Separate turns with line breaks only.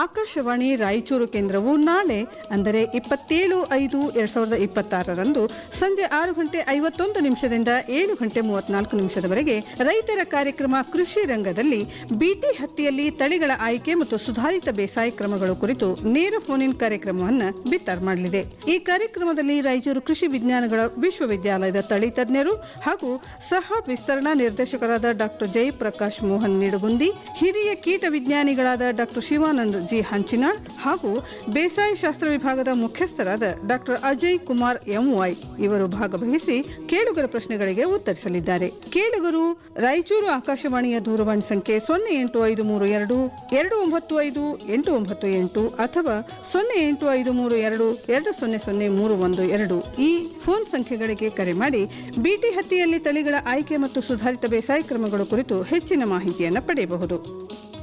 ಆಕಾಶವಾಣಿ ರಾಯಚೂರು ಕೇಂದ್ರವು ನಾಳೆ ಅಂದರೆ ಇಪ್ಪತ್ತೇಳು ಐದು ಎರಡ್ ಸಾವಿರದ ಇಪ್ಪತ್ತಾರರಂದು ಸಂಜೆ ಆರು ಗಂಟೆ ಐವತ್ತೊಂದು ನಿಮಿಷದಿಂದ ಏಳು ಗಂಟೆ ಮೂವತ್ನಾಲ್ಕು ನಿಮಿಷದವರೆಗೆ ರೈತರ ಕಾರ್ಯಕ್ರಮ ಕೃಷಿ ರಂಗದಲ್ಲಿ ಬಿಟಿ ಹತ್ತಿಯಲ್ಲಿ ತಳಿಗಳ ಆಯ್ಕೆ ಮತ್ತು ಸುಧಾರಿತ ಬೇಸಾಯ ಕ್ರಮಗಳು ಕುರಿತು ನೇರ ಫೋನ್ ಇನ್ ಕಾರ್ಯಕ್ರಮವನ್ನು ಬಿತ್ತಾರ ಮಾಡಲಿದೆ ಈ ಕಾರ್ಯಕ್ರಮದಲ್ಲಿ ರಾಯಚೂರು ಕೃಷಿ ವಿಜ್ಞಾನಗಳ ವಿಶ್ವವಿದ್ಯಾಲಯದ ತಳಿ ತಜ್ಞರು ಹಾಗೂ ಸಹ ವಿಸ್ತರಣಾ ನಿರ್ದೇಶಕರಾದ ಡಾಕ್ಟರ್ ಜಯಪ್ರಕಾಶ್ ಮೋಹನ್ ನಿಡಗುಂದಿ ಹಿರಿಯ ಕೀಟ ವಿಜ್ಞಾನಿಗಳಾದ ಡಾಕ್ಟರ್ ಶಿವಾನಂದ್ ಜಿ ಹಂಚಿನಾಳ್ ಹಾಗೂ ಬೇಸಾಯ ಶಾಸ್ತ್ರ ವಿಭಾಗದ ಮುಖ್ಯಸ್ಥರಾದ ಡಾಕ್ಟರ್ ಅಜಯ್ ಕುಮಾರ್ ಎಂವೈ ಇವರು ಭಾಗವಹಿಸಿ ಕೇಳುಗರ ಪ್ರಶ್ನೆಗಳಿಗೆ ಉತ್ತರಿಸಲಿದ್ದಾರೆ ಕೇಳುಗರು ರಾಯಚೂರು ಆಕಾಶವಾಣಿಯ ದೂರವಾಣಿ ಸಂಖ್ಯೆ ಸೊನ್ನೆ ಎಂಟು ಐದು ಮೂರು ಎರಡು ಎರಡು ಒಂಬತ್ತು ಐದು ಎಂಟು ಒಂಬತ್ತು ಎಂಟು ಅಥವಾ ಸೊನ್ನೆ ಎಂಟು ಐದು ಮೂರು ಎರಡು ಎರಡು ಸೊನ್ನೆ ಸೊನ್ನೆ ಮೂರು ಒಂದು ಎರಡು ಈ ಫೋನ್ ಸಂಖ್ಯೆಗಳಿಗೆ ಕರೆ ಮಾಡಿ ಬಿಟಿ ಹತ್ತಿಯಲ್ಲಿ ತಳಿಗಳ ಆಯ್ಕೆ ಮತ್ತು ಸುಧಾರಿತ ಬೇಸಾಯ ಕ್ರಮಗಳು ಕುರಿತು ಹೆಚ್ಚಿನ ಮಾಹಿತಿಯನ್ನು ಪಡೆಯಬಹುದು